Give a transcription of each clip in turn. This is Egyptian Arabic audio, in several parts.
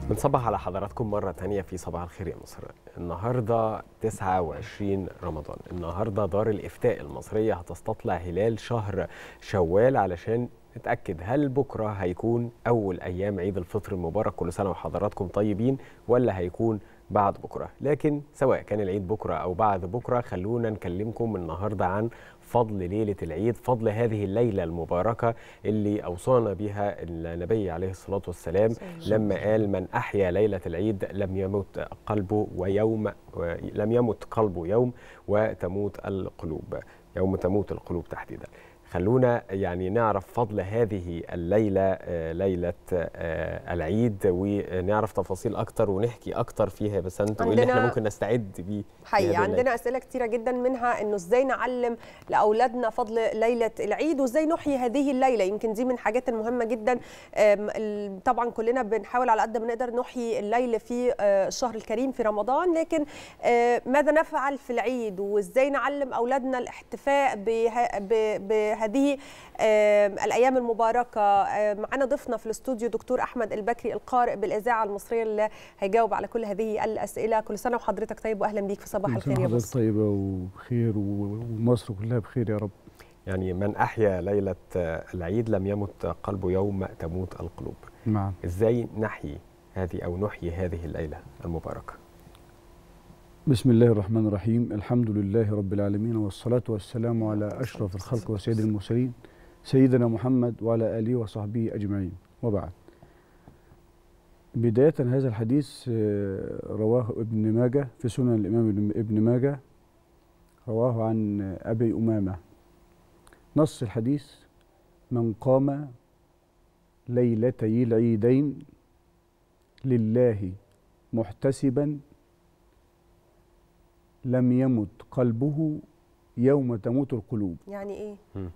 بنصبح على حضراتكم مرة تانية في صباح الخير يا مصر النهاردة 29 رمضان النهاردة دار الإفتاء المصرية هتستطلع هلال شهر شوال علشان نتأكد هل بكرة هيكون أول أيام عيد الفطر المبارك كل سنة وحضراتكم طيبين ولا هيكون بعد بكرة لكن سواء كان العيد بكرة أو بعد بكرة خلونا نكلمكم النهاردة عن فضل ليلة العيد فضل هذه الليلة المباركة اللي أوصانا بها النبي عليه الصلاة والسلام لما قال من أحيا ليلة العيد لم يمت قلبه ويوم لم يمت قلبه يوم وتموت القلوب يوم تموت القلوب تحديدا خلونا يعني نعرف فضل هذه الليلة ليلة العيد ونعرف تفاصيل أكتر ونحكي أكتر فيها بس أنت وإيه اللي احنا ممكن نستعد بيه حقيقي عندنا أسئلة كتيرة جدا منها إنه إزاي نعلم لأولادنا فضل ليلة العيد وإزاي نحيي هذه الليلة يمكن دي من الحاجات المهمة جدا طبعا كلنا بنحاول على قد ما نقدر نحيي الليل في الشهر الكريم في رمضان لكن ماذا نفعل في العيد وإزاي نعلم أولادنا الاحتفاء به هذه الايام المباركه معنا ضيفنا في الاستوديو دكتور احمد البكري القارئ بالاذاعه المصريه اللي هيجاوب على كل هذه الاسئله كل سنه وحضرتك طيب واهلا بيك في صباح الخير يا مصر طيبه وبخير ومصر كلها بخير يا رب يعني من احيا ليله العيد لم يمت قلبه يوم تموت القلوب نعم ازاي نحيي هذه او نحيي هذه الليله المباركه بسم الله الرحمن الرحيم الحمد لله رب العالمين والصلاة والسلام على أشرف الخلق وسيد المرسلين سيدنا محمد وعلى آله وصحبه أجمعين وبعد بداية هذا الحديث رواه ابن ماجه في سنن الإمام ابن ماجه رواه عن أبي أمامة نص الحديث من قام ليلتي العيدين لله محتسبا لم يمت قلبه يوم تموت القلوب يعني ايه م.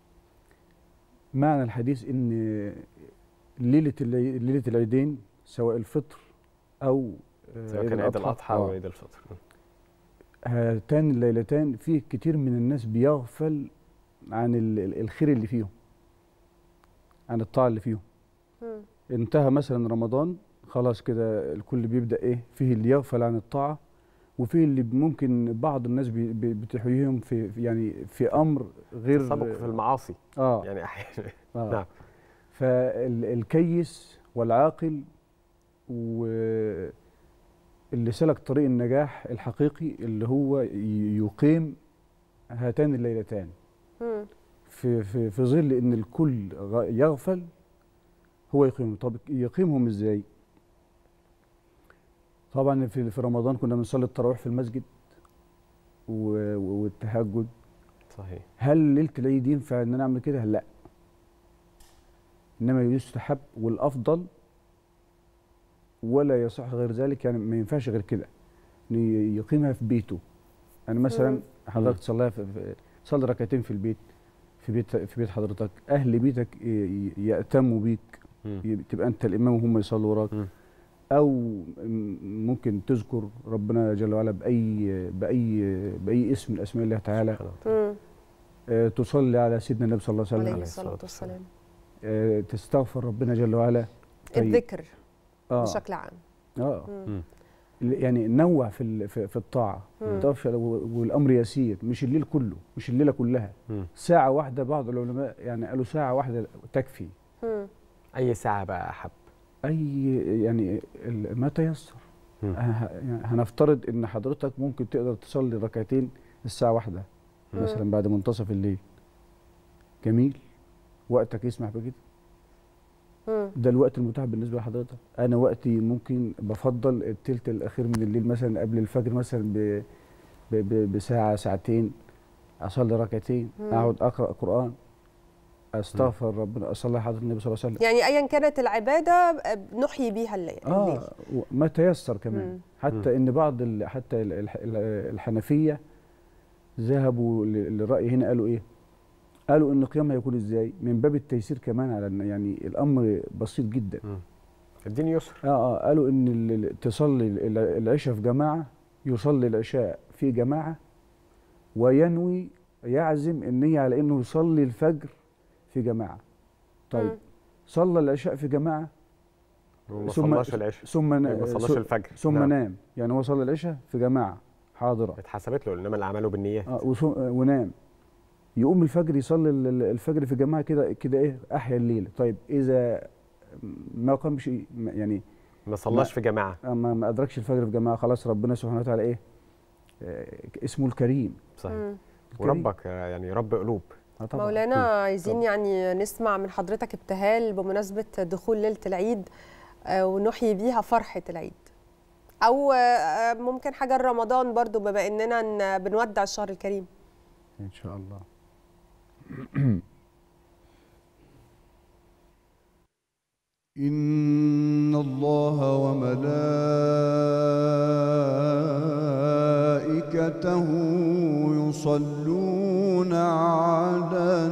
معنى الحديث ان ليله ليله العيدين سواء الفطر او سواء كان عيد الاضحى او عيد الفطر هاتان الليلتان فيه كتير من الناس بيغفل عن الخير اللي فيهم عن الطاعه اللي فيهم م. انتهى مثلا رمضان خلاص كده الكل بيبدا ايه فيه اللي يغفل عن الطاعه وفي اللي ممكن بعض الناس بتحييهم في يعني في امر غير تسابق في المعاصي اه يعني احيانا آه. نعم فالكيس والعاقل واللي سلك طريق النجاح الحقيقي اللي هو يقيم هاتان الليلتان في في في ظل ان الكل يغفل هو يقيمهم طب يقيمهم ازاي طبعا في في رمضان كنا بنصلي التراويح في المسجد والتهجد صحيح هل ليله العيد ينفع ان انا اعمل كده؟ لا انما يستحب والافضل ولا يصح غير ذلك يعني ما ينفعش غير كده يقيمها في بيته يعني مثلا حضرتك تصليها في صلي ركعتين في البيت في بيت في بيت حضرتك اهل بيتك يأتموا بيك تبقى انت الامام وهم يصلوا وراك او ممكن تذكر ربنا جل وعلا باي باي باي اسم من اسماء الله تعالى آه تصلي على سيدنا النبي صلى الله عليه وسلم عليه الصلاه والسلام آه تستغفر ربنا جل وعلا طيب. الذكر آه بشكل عام اه مم. يعني نوع في في الطاعه والامر يسير مش الليل كله مش الليله كلها مم. ساعه واحده بعض العلماء يعني قالوا ساعه واحده تكفي مم. اي ساعه بقى احب اي يعني ما تيسر هنفترض ان حضرتك ممكن تقدر تصلي ركعتين الساعه واحدة مم. مثلا بعد منتصف الليل جميل وقتك يسمح بكده ده الوقت المتاح بالنسبه لحضرتك انا وقتي ممكن بفضل التلت الاخير من الليل مثلا قبل الفجر مثلا ب ب ب بساعه ساعتين اصلي ركعتين اقعد اقرا قران استغفر ربنا اصلي حضره النبي صلى الله عليه وسلم يعني ايا كانت العباده نحيي بيها الليل اه ما تيسر كمان مم. حتى مم. ان بعض ال حتى الحنفيه ذهبوا للراي هنا قالوا ايه قالوا ان قيامها يكون ازاي من باب التيسير كمان على يعني الامر بسيط جدا الدين يسر اه اه قالوا ان تصلي العشاء في جماعه يصلي العشاء في جماعه وينوي يعزم النيه على انه يصلي الفجر في جماعه طيب مم. صلى العشاء في جماعه وما ثم- صلاش العشاء ثم نا- ما صلاش ث- الفجر ثم نعم. نام يعني هو صلى العشاء في جماعه حاضره اتحسبت له انما الاعمال بالنيات آه وث- ونام يقوم الفجر يصلي ال- ال- الفجر في جماعه كده كده ايه احيا الليل طيب اذا ما قامش يعني ما صلاش في جماعه ما ما ادركش الفجر في جماعه خلاص ربنا سبحانه وتعالى ايه آه، اسمه الكريم صحيح مم. الكريم. وربك آه، يعني رب قلوب آه طبعاً. مولانا عايزين طبعاً. يعني نسمع من حضرتك ابتهال بمناسبة دخول ليلة العيد آه، ونحيي بيها فرحة العيد أو آه، ممكن حاجة رمضان برضو بما إننا ن- بنودع الشهر الكريم ان شاء الله إن الله وملائكته يصلون على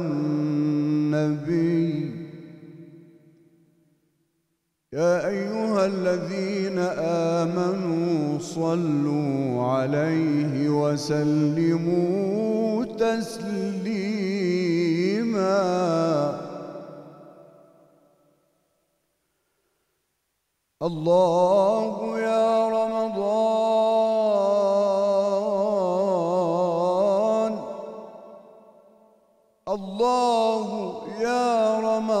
النبي يا أيها الذين آمنوا صلوا عليه وسلموا تسليماً الله يا رمضان الله يا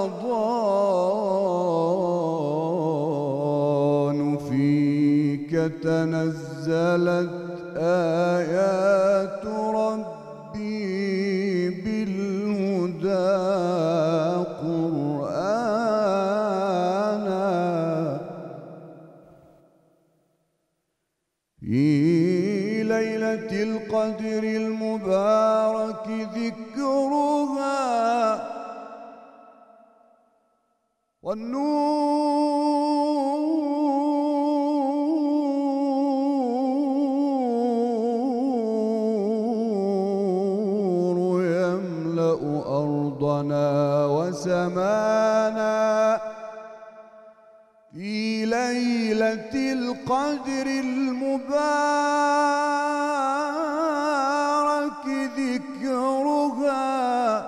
رمضان فيك تنزلت آيات ربي بالهدى قرآنا في ليلة القدر المبارك ذكرها والنور يملأ أرضنا وسمانا في ليلة القدر المبارك ذكرها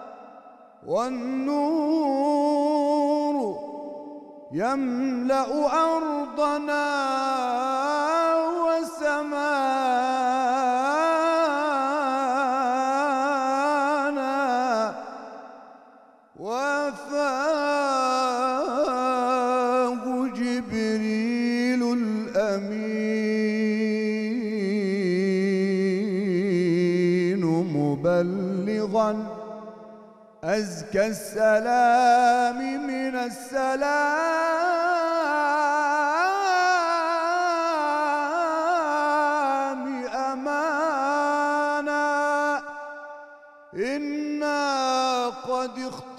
والنور يملأ أرضنا وسمانا وفاه جبريل الأمين مبلغا أزكى السلام من السلام أمانا إنا قد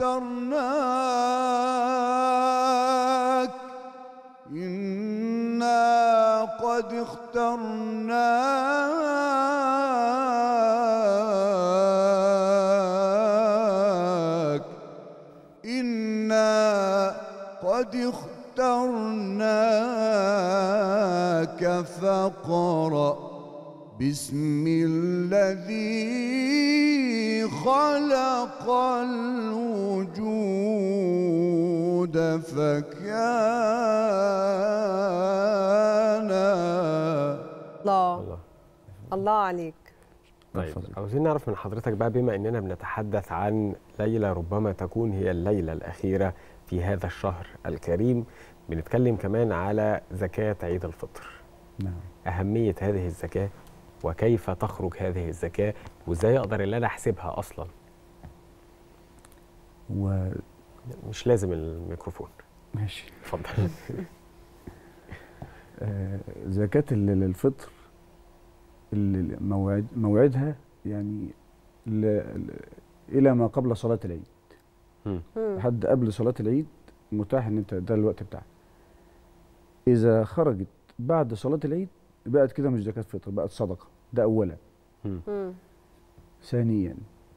اخترناك إنا قد اخترناك إنا قد اخترناك فاقرأ بسم الذي خلق الوجود فكان الله الله الله عليك طيب اتفضل. عاوزين نعرف من حضرتك بقى بما اننا بنتحدث عن ليله ربما تكون هي الليله الاخيره في هذا الشهر الكريم بنتكلم كمان على زكاه عيد الفطر نعم اهميه هذه الزكاه وكيف تخرج هذه الزكاه وازاي اقدر ان انا احسبها اصلا وماشي مش لازم الميكروفون اتفضل آه، زكاة ال- ال- الفطر ال- موعد موعدها يعني ل- ل- إلى ما قبل صلاة العيد مم. لحد قبل صلاة العيد متاح إن أنت ده الوقت بتاعك إذا خرجت بعد صلاة العيد بقت كده مش زكاة فطر بقت صدقة ده أولا مم. ثانيا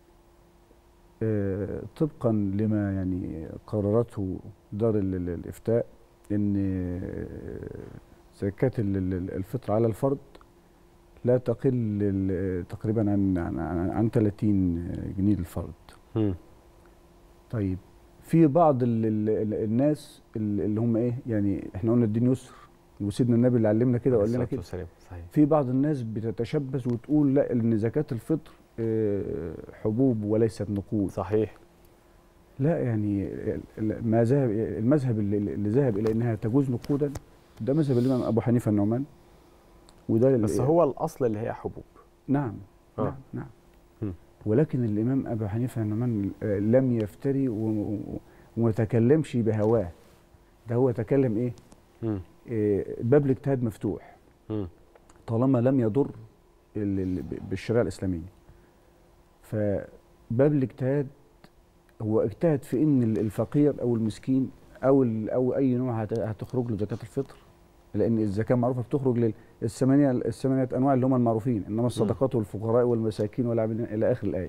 آه، طبقا لما يعني قررته دار ال- ال- الإفتاء إن آه، زكاة ال- ال- الفطر على الفرد لا تقل ال- تقريبا عن عن عن- عن 30 جنيه للفرد مم. طيب في بعض ال ال ال الناس ال- اللي هم ايه يعني احنا قلنا الدين يسر وسيدنا النبي اللي علمنا كده وقال لنا الصلاة كده والسلام صحيح في بعض الناس بتتشبث وتقول لا ان زكاه الفطر آه، حبوب وليست نقود صحيح لا يعني ال- ال- ما ذهب المذهب اللي, اللي ذهب الى انها تجوز نقودا ده مذهب الامام ابو حنيفه النعمان وده ال- بس هو الاصل اللي هي حبوب نعم آه. نعم نعم مم. ولكن الامام ابو حنيفه النعمان آه، لم يفتري و- و- وما تكلمش بهواه ده هو تكلم ايه مم. آه، باب الاجتهاد مفتوح مم. طالما لم يضر ال- ال- ب- بالشريعه الاسلاميه فباب الاجتهاد هو اجتهد في ان ال- الفقير او المسكين او ال- او اي نوع هت- هتخرج له زكاه الفطر لان الزكاه معروفه بتخرج للثمانيه الثمانيه انواع اللي هم المعروفين انما الصدقات والفقراء والمساكين والعاملين الى اخر الايه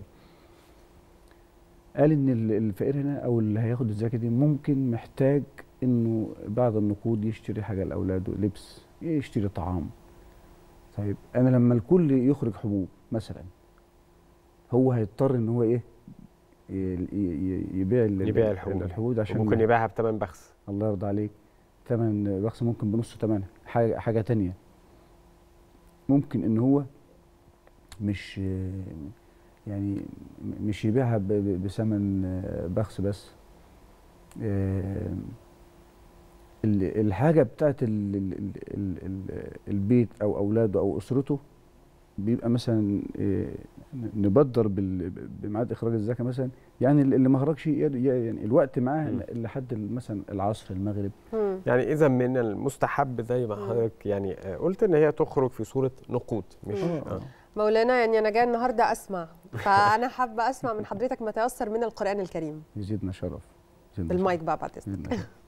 قال ان ال- الفقير هنا او اللي هياخد الزكاه دي ممكن محتاج انه بعض النقود يشتري حاجه لاولاده لبس يشتري طعام طيب انا لما الكل يخرج حبوب مثلا هو هيضطر ان هو ايه ي- ي- يبيع ال- يبيع الحبوب. الحبوب ده عشان وممكن يبيعها بثمن بخس الله يرضى عليك ثمن بخس ممكن بنص ثمنها حاجه حاجه تانية ممكن ان هو مش يعني مش يبيعها ب- ب- بثمن بخس بس آه، ال- الحاجه بتاعت ال- ال- ال- ال- ال- البيت او اولاده او اسرته بيبقى مثلا آه، نبدر بال- بميعاد اخراج الزكاه مثلا يعني اللي ما خرجش ي- يعني الوقت معاه مم. لحد مثلا العصر المغرب مم. يعني اذا من المستحب زي ما مم. حضرتك يعني آه، قلت ان هي تخرج في صوره نقود مش مم. آه. مولانا يعني انا جايه النهارده اسمع فانا حابه اسمع من حضرتك ما تيسر من القران الكريم يزيدنا شرف يزيدنا بالمايك بقى بعد اذنك يزيدنا شرف.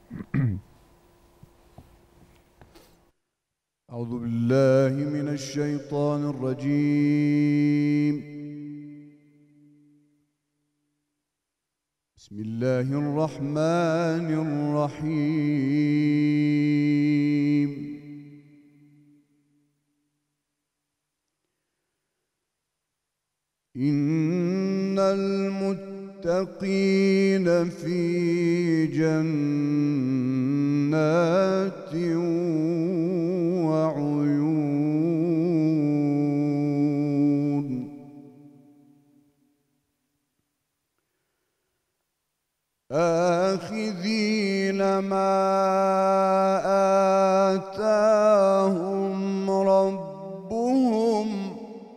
أعوذ بالله من الشيطان الرجيم بسم الله الرحمن الرحيم إن المتقين في جنات وعيون آخذين ما آتاهم ربهم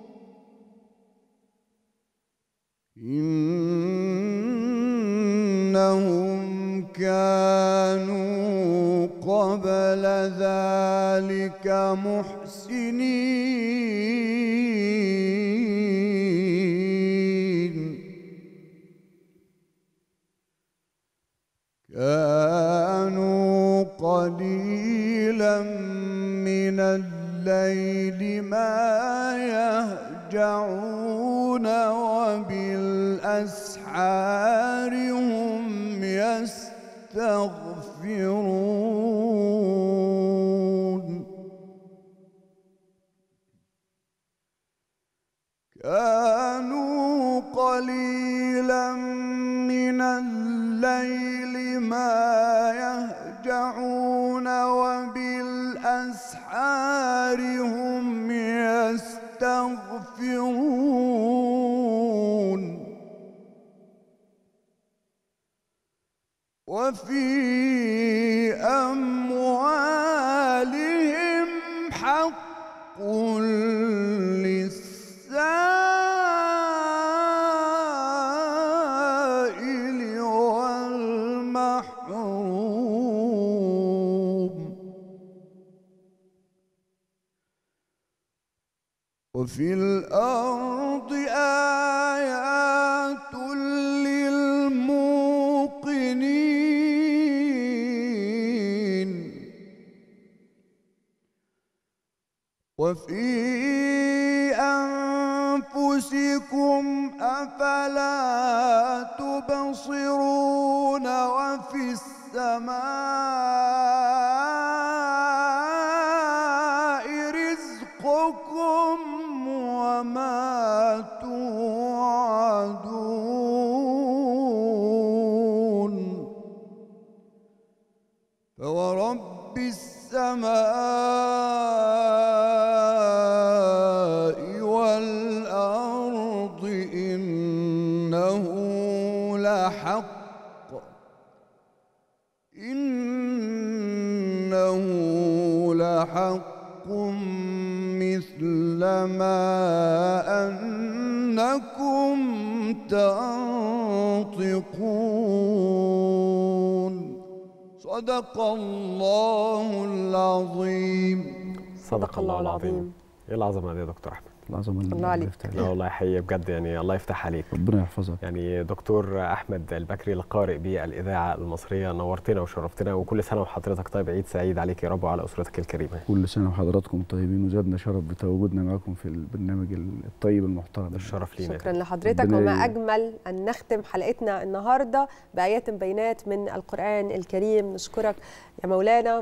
إنهم كانوا قبل ذلك محسنين كانوا قليلا من الليل ما يهجعون وبالأسحار هم يستغفرون كانوا قليلا من الليل ما يهجعون وبالأسحار هم يستغفرون وفي أموالهم حق للسائل والمحروم وفي الأرض آيات للموقنين وفي أنفسكم أفلا تبصرون وفي السماء رزقكم وما توعدون السماء والأرض إنه لحق إنه لحق مثل ما أنكم تنطقون صدق الله العظيم صدق الله العظيم ايه العظمه دي يا دكتور احمد العظمه الله عليك. يفتح لا والله حقيقي بجد يعني الله يفتح عليك ربنا يحفظك يعني دكتور احمد البكري القارئ بالاذاعه المصريه نورتنا وشرفتنا وكل سنه وحضرتك طيب عيد سعيد عليك يا رب وعلى اسرتك الكريمه كل سنه وحضراتكم طيبين وزادنا شرف بتواجدنا معاكم في البرنامج الطيب المحترم ده. الشرف لينا شكرا لحضرتك ربنا وما ي- اجمل ان نختم حلقتنا النهارده بايات بينات من القران الكريم نشكرك يا مولانا